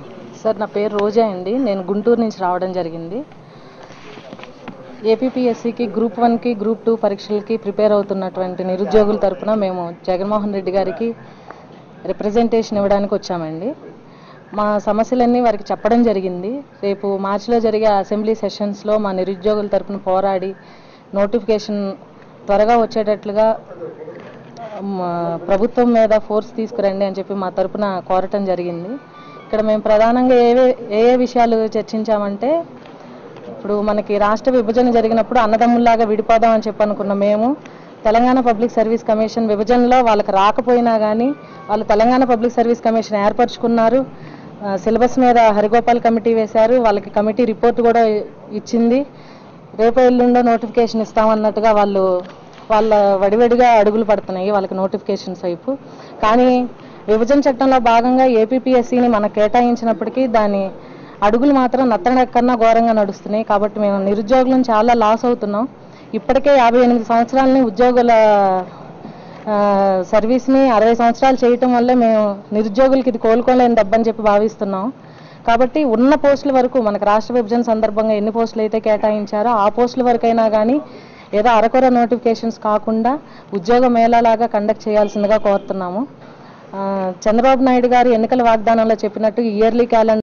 sir నా పేరు రోజా అండి నేను గుంటూరు నుంచి రావడం జరిగింది ఏపీపీఎస్సికి గ్రూప్ వన్కి గ్రూప్ టూ పరీక్షలకి ప్రిపేర్ అవుతున్నటువంటి నిరుద్యోగుల తరపున మేము జగన్మోహన్ రెడ్డి గారికి రిప్రజెంటేషన్ ఇవ్వడానికి వచ్చామండి మా సమస్యలన్నీ వారికి చెప్పడం జరిగింది రేపు మార్చిలో జరిగే అసెంబ్లీ సెషన్స్లో మా నిరుద్యోగుల తరపున పోరాడి నోటిఫికేషన్ త్వరగా వచ్చేటట్లుగా మా ప్రభుత్వం మీద ఫోర్స్ తీసుకురండి అని చెప్పి మా తరపున కోరటం జరిగింది ఇక్కడ మేము ప్రధానంగా ఏ ఏ ఏ విషయాలు చర్చించామంటే ఇప్పుడు మనకి రాష్ట్ర విభజన జరిగినప్పుడు అన్నదమ్ముల్లాగా విడిపోదాం అని చెప్పి అనుకున్న మేము తెలంగాణ పబ్లిక్ సర్వీస్ కమిషన్ విభజనలో వాళ్ళకి రాకపోయినా కానీ వాళ్ళు తెలంగాణ పబ్లిక్ సర్వీస్ కమిషన్ ఏర్పరచుకున్నారు ఆ, సిలబస్ మీద హరిగోపాల్ కమిటీ వేశారు వాళ్ళకి కమిటీ రిపోర్ట్ కూడా ఇచ్చింది రేపు ఎల్లుండో నోటిఫికేషన్ ఇస్తామన్నట్టుగా వాళ్ళు వాళ్ళ వడివడిగా అడుగులు పడుతున్నాయి వాళ్ళకి నోటిఫికేషన్స్ వైపు కానీ విభజన చట్టంలో భాగంగా ఏపీపీఎస్సీని మనకు కేటాయించినప్పటికీ దాని అడుగులు మాత్రం నత్తన కన్నా ఘోరంగా నడుస్తున్నాయి కాబట్టి మేము నిరుద్యోగులను చాలా లాస్ అవుతున్నాం ఇప్పటికే యాభై ఎనిమిది సంవత్సరాలని ఉద్యోగుల ఆ, సర్వీస్ని అరవై సంవత్సరాలు చేయటం వల్లే మేము నిరుద్యోగులకి ఇది కోలుకోలేని దెబ్బని చెప్పి భావిస్తున్నాం కాబట్టి ఉన్న పోస్టుల వరకు మనకు రాష్ట్ర విభజన సందర్భంగా ఎన్ని పోస్టులు అయితే కేటాయించారో ఆ పోస్టుల వరకైనా కానీ ఏదో అరకొర నోటిఫికేషన్స్ కాకుండా ఉద్యోగ మేళాలాగా కండక్ట్ చేయాల్సిందిగా కోరుతున్నాము ఆ, చంద్రబాబు నాయుడు గారు ఎన్నికల వాగ్దానంలో చెప్పినట్టు ఇయర్లీ క్యాలెండర్